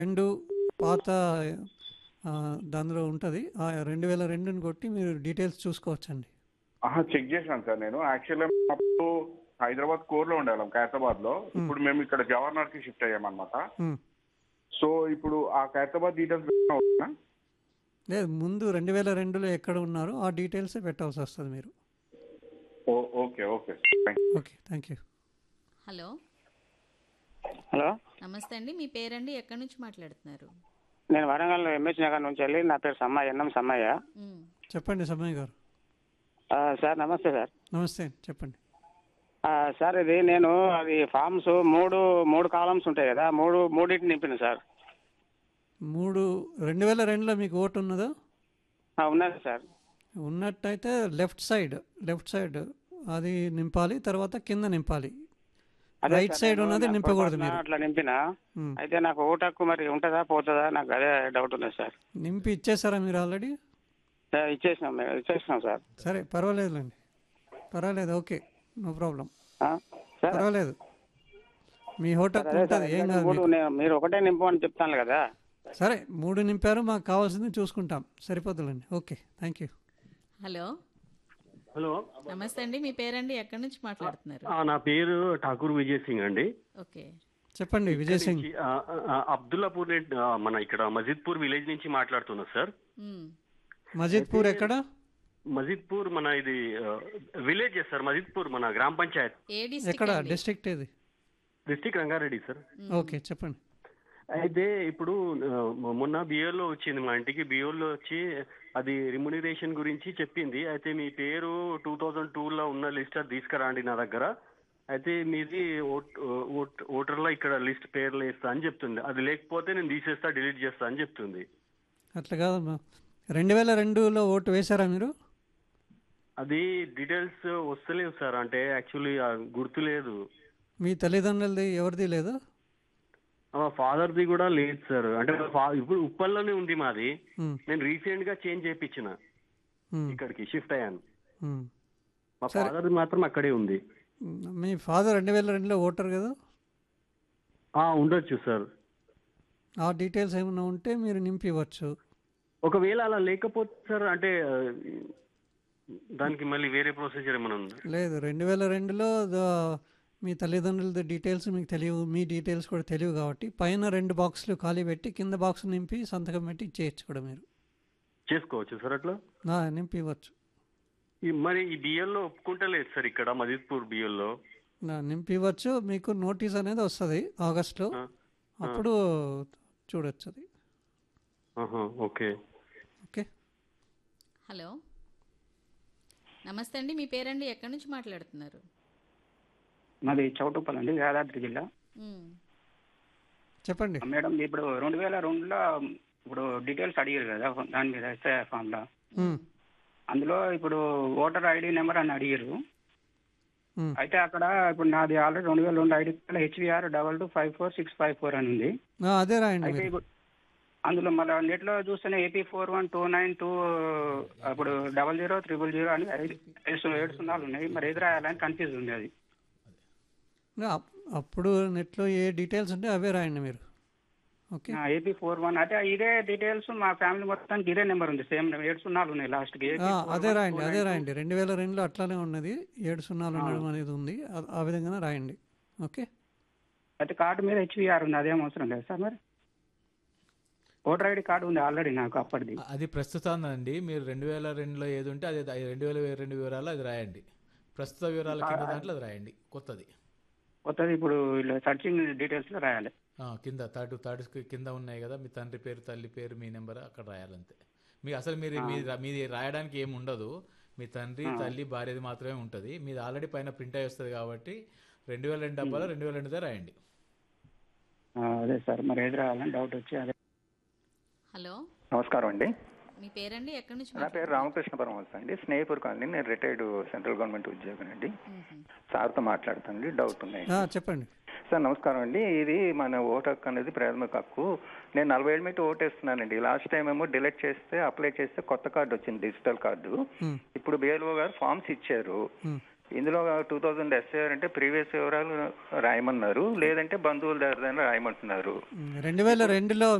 రెండు పాత ఆ, దానిలో ఉంటుంది ఆ రెండు వేల రెండుని కొట్టి మీరు డీటెయిల్స్ చూసుకోవచ్చండి ఆహా చెక్ చేశాను సార్ నేను యాక్చువల్గా అప్పుడు హైదరాబాద్ కోర్లో ఉండేవాళ్ళం ఖైరతాబాద్ లో ఇప్పుడు మేము ఇక్కడ జవహర్లాల్ కి షిఫ్ట్ అయ్యామన్నమాట ఉమ్. సో ఇప్పుడు ఆ ఖైరతాబాద్ డీటెయిల్స్ అవుతుందా లేదు ముందు రెండు వేల రెండులో ఎక్కడ ఉన్నారో ఆ డీటెయిల్సే పెట్టాల్సి వస్తుంది మీరు ఓ- okay okay thank okay thank you hello hello నమస్తే అండి మీ పేరండి ఎక్కడి నుంచి మాట్లాడుతున్నారు నేను వరంగల్ ఎంఎస్ నగర్ నుంచి వెళ్ళి నా పేరు సమ్మయ్య ఎన్నం సమ్మయ్య ఉమ్, చెప్పండి సమయ్ గారు ఆ, సార్ నమస్తే సార్ నమస్తే చెప్పండి ఆ, సార్ ఇది నేను అది ఫామ్స్ మూడు మూడు కాలమ్స్ ఉంటాయి కదా మూడు మూడింటిని నింపిన సార్ మూడు రెండు వేల రెండులో మీకు ఓటు ఉన్నదా ఆ, ఉన్నది సార్ ఉన్నట్టయితే లెఫ్ట్ సైడ్ లెఫ్ట్ సైడ్ అది నింపాలి తర్వాత కింద నింపాలి అదే రైట్ సార్, సైడ్ నేను ఉన్నది నాకు నింపకూడదు పొరపాటున మీరు అట్లా నింపిన ఉమ్. అయితే నాకు ఓటు హక్కు మరి ఉంటుందా పోతుందా నాకు అదే డౌట్ ఉంది సార్ నింపి ఇచ్చేసారా మీరు ఆల్రెడీ ఆ, ఇచ్చేసినాం మేము ఇచ్చేసినాం సార్ సరే పర్వాలేదులేండి పర్వాలేదు ఓకే నో ప్రాబ్లం ఆ, సార్ పర్వాలేదు మీ హోటల్ అదే సార్ ఉంటుంది ఏం కాదు మూడు మీకు. నేను- మీరు ఒకటే నింపమని చెప్తాను కదా సరే మూడు నింపారు మాకు కావాల్సింది చూసుకుంటాం సరిపోతుందండి okay thank you hello hello నమస్తే అండి మీ పేరండి ఎక్కడి నుంచి మాట్లాడుతున్నారు ఆ, నా పేరు ఠాకూర్ విజయ్ సింగ్ అండి ఓకే చెప్పండి విజయ్ సింగ్ ఆ, ఆ, అబ్దుల్లాపూర్ నెట్- ఆ, మన ఇక్కడ మజిద్పూర్ విలేజ్ నుంచి మాట్లాడుతున్నా సార్ ఉమ్, మజిద్పూర్ ఎక్కడ మజిద్పూర్ మన ఇది విలేజ్ సార్ మజిద్పూర్ మన గ్రామ పంచాయత్ ఏ డిస్ట్రిక్ట్ ఎక్కడ అండి? డిస్ట్రిక్ట్ ఏది డిస్టిక్ రంగారెడ్డి సార్ ఓకే చెప్పండి అయితే ఇప్పుడు ఆ, మొన్న బియోలో వచ్చింది మా ఇంటికి బియోలో వచ్చి అది రిమ్యునరేషన్ గురించి చెప్పింది అయితే మీ పేరు టూ థౌజండ్ టూలో ఉన్న లిస్ట్ అది తీసుకురండి నా దగ్గర అయితే మీది ఓట్ ఓట్ ఓటర్లో ఇక్కడ లిస్ట్ పేర్లు వేస్తా అని చెప్తుంది అది లేకపోతే నేను తీసేస్తా డిలీట్ చేస్తా అని చెప్తుంది అట్లా కాదమ్మా రెండు వేల రెండులో ఓటు వేశారా మీరు అది డీటెయిల్స్ వస్తలేవు సార్ అంటే యాక్చువల్లీ గుర్తు లేదు మీ తల్లిదండ్రులది ఎవరిది లేదు మా ఫాదర్ది కూడా లేదు సార్ అంటే మా fa- ఇప్పుడు ఉప్పల్లోనే ఉంది మాది ఉమ్, నేను రీసెంట్ గా చేంజ్ చేయించిన ఉమ్, ఇక్కడికి షిఫ్ట్ అయ్యాను ఉమ్. మా ఫాదర్ మాత్రం అక్కడే ఉంది మీ ఫాదర్ రెండు వేల రెండులో ఓటర్ కదా ఆ ఉండొచ్చు సార్ ఆ డీటెయిల్స్ ఏమైనా ఉంటే మీరు నింపి ఇవ్వచ్చు ఒకవేళ అలా లేకపోతే సార్ అంటే ఆ, దానికి మళ్ళీ వేరే ప్రొసీజర్ ఏమైనా ఉందా లేదు రెండు వేల రెండులో ద- మీ తల్లిదండ్రులది డీటెయిల్స్ మీకు తెలియవు మీ డీటెయిల్స్ కూడా తెలియవు కాబట్టి పైన రెండు బాక్సులు ఖాళీ పెట్టి కింద బాక్స్ నింపి సంతకం పెట్టి ఇచ్చేయచ్చు కూడా మీరు చేసుకోవచ్చు సార్ అట్లా నా నింపి ఇవ్వచ్చు ఈ మరి ఈ బిఎల్లో ఒప్పుకుంటలేదు సార్ ఇక్కడ మజిద్పూర్ బిఎల్లో నా నింపి ఇవ్వచ్చు మీకు నోటీస్ అనేది వస్తుంది ఆగస్ట్లో అప్పుడు చూడొచ్చు అది ఓకే ఓకే హలో నమస్తే అండి మీ పేరండి ఎక్కడి నుంచి మాట్లాడుతున్నారు మాది చౌటుప్పల్ అండి యాదాద్రి జిల్లా ఉమ్, చెప్పండి మేడం ఇప్పుడు రెండు వేల రెండులో ఇప్పుడు డీటెయిల్స్ అడిగారు కదా దాని మీద ఎస్ఐ ఫామ్లో ఉమ్, అందులో ఇప్పుడు ఓటర్ ఐడి నెంబర్ అని అడిగారు ఉమ్. అయితే అక్కడ ఇప్పుడు నాది ఆల్రెడీ రెండు వేల రెండు ID H V R double two five four six five four అని ఉంది ఆ, అదే రాయండి అయితే మీరు ఇప్పుడు అందులో మళ్ళీ నెట్లో చూస్తేనే A P four one two nine two అప్పుడు డబల్ జీరో త్రిబుల్ జీరో అని ఐదు ఏడు ఏడు సున్నాలు ఉన్నాయి మరి ఏది రాయాలని కన్ఫ్యూజ్ ఉంది అది అప్- అప్పుడు నెట్లో ఏ డీటెయిల్స్ ఉంటే అవే రాయండి మీరు ఓకే ఏపీ ఫోర్ వన్ అయితే ఇదే డీటెయిల్స్ మా ఫ్యామిలీ మొత్తానికి ఇదే నెంబర్ ఉంది సేమ్ ఏడు సున్నాలు ఉన్నాయి లాస్ట్కి ఆ, అదే రాయండి అదే రాయండి రెండు వేల రెండులో అట్లానే ఉన్నది ఏడు సున్నాలు ఉండడం అనేది ఉంది ఆ- ఆ విధంగానే రాయండి ఓకే అయితే కార్డు మీద హెచ్విఆర్ ఉంది అదేం అవసరం లేదు సార్ మరి ఓటర్ ఐడి కార్డు ఉంది ఆల్రెడీ నాకు అప్పటిది అది ప్రస్తుతం అండి మీరు రెండు వేల రెండులో ఏది ఉంటే అది అది రెండు వేల రెండు వివరాలు అది రాయండి ప్రస్తుత వివరాల కింద దాంట్లో అది రాయండి కొత్తది కొత్తది ఇప్పుడు ఇలా సర్చింగ్ డీటెయిల్స్ లో రాయాలి ఆ, కింద థర్డ్ థర్డ్ కింద ఉన్నాయి కదా మీ తండ్రి పేరు తల్లి పేరు మీ నెంబర్ అక్కడ రాయాలంతే మీ అసలు మీరు మీది మీది రాయడానికి ఏమి ఉండదు మీ తండ్రి తల్లి భార్యది మాత్రమే ఉంటుంది మీది ఆల్రెడీ పైన ప్రింట్ అయి వస్తుంది కాబట్టి రెండు వేల రెండు డబ్బాలో రెండు వేల రెండుదే రాయండి ఆ, అదే సార్ మరి ఏది రాయాలని డౌట్ వచ్చి అదే హలో నమస్కారం అండి మీ పేరండి ఎక్కడి నుంచి నా పేరు రామకృష్ణ పరమహంస అండి స్నేహిపూర్ కాలనీ నేను రిటైర్డ్ సెంట్రల్ గవర్నమెంట్ ఉద్యోగం అండి మ్మ్. సార్తో మాట్లాడుతానండి డౌట్ ఉన్నాయి ఆ, చెప్పండి సార్ నమస్కారం అండి ఇది మన ఓటు హక్కు అనేది ప్రాథమిక హక్కు నేను నలభై ఏళ్ళ మీద ఓటేస్తున్నానండి లాస్ట్ టైం ఏమో డిలీట్ చేస్తే అప్లై చేస్తే కొత్త కార్డు వచ్చింది డిజిటల్ కార్డు మ్మ్. ఇప్పుడు బిఎల్ఓ గారు ఫామ్స్ ఇచ్చారు మ్మ్. ఇందులో టూ థౌజండ్ ఎస్ఏఆర్ అంటే ప్రీవియస్ వివరాలు రాయమన్నారు లేదంటే బంధువుల దగ్గర రాయమంటున్నారు రెండు వేల రెండులో